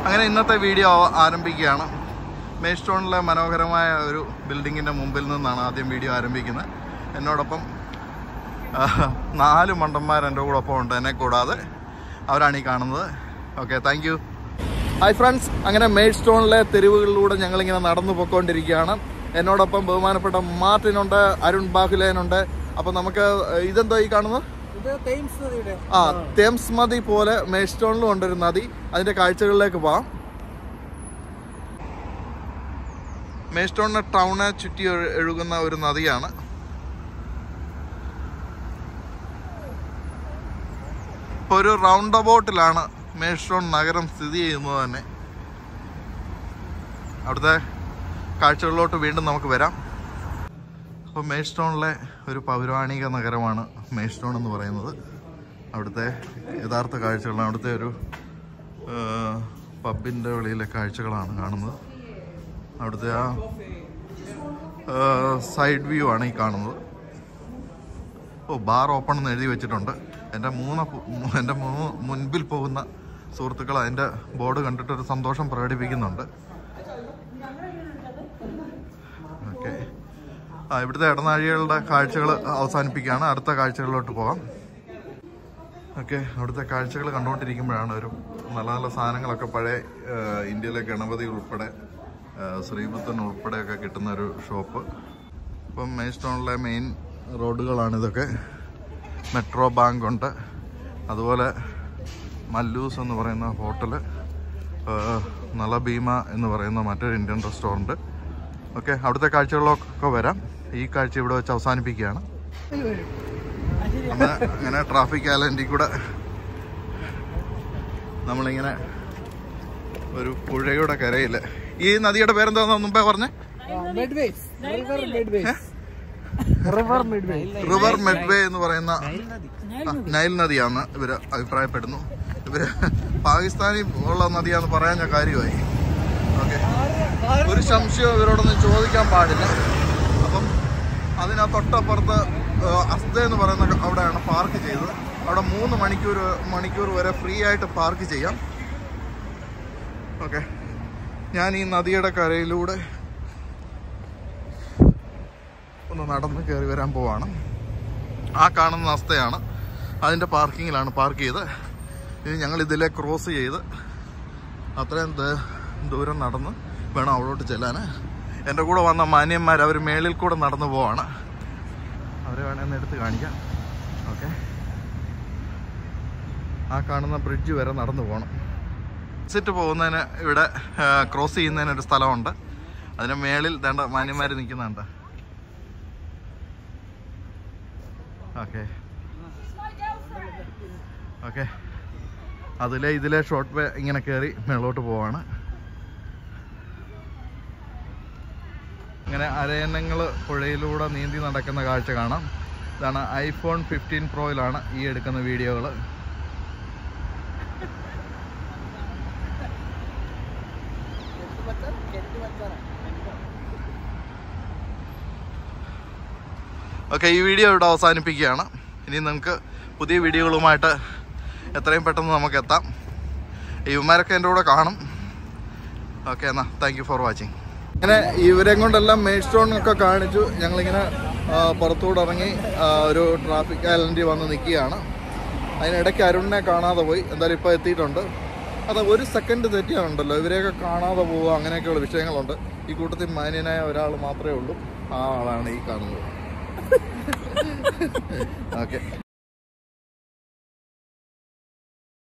അങ്ങനെ ഇന്നത്തെ വീഡിയോ ആരംഭിക്കുകയാണ് മേസ്റ്റോണിലെ മനോഹരമായ ഒരു ബിൽഡിങ്ങിൻ്റെ മുമ്പിൽ നിന്നാണ് ആദ്യം വീഡിയോ ആരംഭിക്കുന്നത് എന്നോടൊപ്പം ആ, നാല് മണ്ടന്മാർ എൻ്റെ കൂടെ ഒപ്പം ഉണ്ട് എന്നെ കൂടാതെ അവരാണ് ഈ കാണുന്നത് okay thank you hi friends അങ്ങനെ മെയ്ഡ് സ്റ്റോണിലെ തെരുവുകളിലൂടെ ഞങ്ങളിങ്ങനെ നടന്നു പോയിക്കൊണ്ടിരിക്കുകയാണ് എന്നോടൊപ്പം ബഹുമാനപ്പെട്ട മാർട്ടിനുണ്ട് അരുൺ ബാഹുലേനുണ്ട് അപ്പം നമുക്ക് ഇതെന്തോ ഈ കാണുന്നത് ഇത് തേംസ് നദിയുടെ ആ തേംസ് നദി പോലെ മെയ്ഡ് സ്റ്റോണിലും ഉണ്ടൊരു നദി അതിൻ്റെ കാഴ്ചകളിലേക്ക് പോവാം മെയ്ഡ് സ്റ്റോണിനെ ടൗണെ ചുറ്റി ഒഴു- ഒഴുകുന്ന ഒരു നദിയാണ് ഇപ്പോൾ ഒരു റൗണ്ട് അബൌട്ടിലാണ് മേഴ്സ്റ്റോൺ നഗരം സ്ഥിതി ചെയ്യുന്നത് തന്നെ അവിടുത്തെ കാഴ്ചകളിലോട്ട് വീണ്ടും നമുക്ക് വരാം അപ്പോൾ മേഴ്സ്റ്റോണിലെ ഒരു പൗരാണിക നഗരമാണ് മേഴ്സ്റ്റോൺ എന്ന് പറയുന്നത് അവിടുത്തെ യഥാർത്ഥ കാഴ്ചകളാണ് അവിടുത്തെ ഒരു പബിൻ്റെ വെളിയിലെ കാഴ്ചകളാണ് കാണുന്നത് അവിടുത്തെ ആ സൈഡ് വ്യൂ ആണ് ഈ കാണുന്നത് ഓ ബാർ ഓപ്പൺ എന്ന് എഴുതി വെച്ചിട്ടുണ്ട് എൻ്റെ മൂന്ന് പു- എൻ്റെ മൂന്ന് മുൻപിൽ പോകുന്ന സുഹൃത്തുക്കൾ അതിൻ്റെ ബോർഡ് കണ്ടിട്ട് ഒരു സന്തോഷം പ്രകടിപ്പിക്കുന്നുണ്ട് ഓക്കെ ആ ഇവിടുത്തെ ഇടനാഴികളുടെ കാഴ്ചകൾ അവസാനിപ്പിക്കുകയാണ് അടുത്ത കാഴ്ചകളിലോട്ട് പോകാം ഓക്കെ അവിടുത്തെ കാഴ്ചകൾ കണ്ടുകൊണ്ടിരിക്കുമ്പോഴാണ് ഒരു നല്ല നല്ല സാധനങ്ങളൊക്കെ പഴയ ആ, ഇന്ത്യയിലെ ഗണപതി ഉൾപ്പെടെ ആ, ശ്രീബുദ്ധൻ ഉൾപ്പെടെയൊക്കെ കിട്ടുന്ന ഒരു ഷോപ്പ് ഇപ്പം മെയിൻസ്റ്റോണിലെ മെയിൻ റോഡുകളാണ് ഇതൊക്കെ മെട്രോ ബാങ്ക് ഉണ്ട് അതുപോലെ മല്ലൂസ് എന്ന് പറയുന്ന ഹോട്ടല് നളഭീമ എന്ന് പറയുന്ന മറ്റൊരു ഇന്ത്യൻ റെസ്റ്റോറൻറ്റ് ഓക്കെ അവിടുത്തെ കാഴ്ചകളിലൊക്കെ വരാം ഈ കാഴ്ച ഇവിടെ വെച്ച് അവസാനിപ്പിക്കുകയാണ് നമ്മൾ ഇങ്ങനെ ട്രാഫിക് ഐലൻഡിൽ കൂടെ നമ്മളിങ്ങനെ ഒരു പുഴയുടെ കരയിൽ ഈ നദിയുടെ പേരെന്താന്ന് മുമ്പേ പറഞ്ഞേ Medways river Medways river Medways river Medway എന്ന് പറയുന്ന ആ, നൈൽ നദിയാന്ന് ഇവര് അഭിപ്രായപ്പെടുന്നു ഇവര് പാകിസ്ഥാനി ഉള്ള നദിയാന്ന് പറയാൻ ഞാൻ കാര്യമായി ഓക്കെ ഒരു സംശയം ഇവരോടൊന്നും ചോദിക്കാൻ പാടില്ല അപ്പം അതിനാ തൊട്ടപ്പുറത്ത് ആ, അസ്ത എന്ന് പറയുന്ന അവിടെയാണ് പാർക്ക് ചെയ്തത് അവിടെ മൂന്ന് മണിക്കൂർ മണിക്കൂർ വരെ ഫ്രീ ആയിട്ട് പാർക്ക് ചെയ്യാം ഓക്കെ ഞാൻ ഈ നദിയുടെ കരയിലൂടെ ഒന്ന് നടന്ന് കയറി വരാൻ പോവാണ് ആ കാണുന്ന അവസ്ഥയാണ് അതിൻ്റെ പാർക്കിങ്ങിലാണ് പാർക്ക് ചെയ്ത് ഇനി ഞങ്ങൾ ഇതിലെ ക്രോസ് ചെയ്ത് അത്രയും ദ- ദൂരം നടന്ന് വേണം അവിടോട്ട് ചെല്ലാൻ എൻ്റെ കൂടെ വന്ന മാന്യന്മാർ അവർ മേളിൽ കൂടെ നടന്നു പോവാണ് അവരെ വേണമെന്ന് എടുത്ത് കാണിക്കാം ഓക്കെ ആ കാണുന്ന ബ്രിഡ്ജ് വരെ നടന്നു പോകണം എക്സിറ്റ് പോകുന്നതിന് ഇവിടെ ക്രോസ് ചെയ്യുന്നതിന് ഒരു സ്ഥലമുണ്ട് അതിന് മേളിൽ വേണ്ട മാന്യന്മാർ നിൽക്കുന്നുണ്ട് ഓക്കെ ഓക്കെ അതിലെ ഇതിലെ ഷോർട്ട് വേ ഇങ്ങനെ കയറി മേളോട്ട് പോവാണ് ഇങ്ങനെ അരയന്നങ്ങൾ പുഴയിലൂടെ നീന്തി നടക്കുന്ന കാഴ്ച കാണാം ഇതാണ് ഐഫോൺ ഫിഫ്റ്റീൻ പ്രോയിലാണ് ഈ എടുക്കുന്ന വീഡിയോകൾ ഓക്കെ ഈ വീഡിയോ ഇവിടെ അവസാനിപ്പിക്കുകയാണ് ഇനി നമുക്ക് പുതിയ വീഡിയോകളുമായിട്ട് എത്രയും പെട്ടെന്ന് നമുക്ക് എത്താം ഇവന്മാരൊക്കെ എൻ്റെ കൂടെ കാണും ഓക്കെ എന്നാൽ താങ്ക് യു ഫോർ വാച്ചിങ് അങ്ങനെ ഇവരെ കൊണ്ടെല്ലാം മെയിൻ സ്റ്റോൺ ഒക്കെ കാണിച്ചു ഞങ്ങളിങ്ങനെ ആ, പുറത്തൂടെ ഇറങ്ങി ആ, ഒരു ട്രാഫിക് ഐലൻഡിൽ വന്ന് നിൽക്കുകയാണ് അതിനിടയ്ക്ക് അരുണിനെ കാണാതെ പോയി എന്തായാലും ഇപ്പോൾ എത്തിയിട്ടുണ്ട് അത് ഒരു സെക്കൻഡ് തെറ്റിയാണുണ്ടല്ലോ ഇവരെയൊക്കെ കാണാതെ പോവുക അങ്ങനെയൊക്കെയുള്ള വിഷയങ്ങളുണ്ട് ഈ കൂട്ടത്തിൽ മാന്യനായ ഒരാൾ മാത്രമേ ഉള്ളൂ ആ ആളാണ് ഈ കാണുന്നത് ഓക്കെ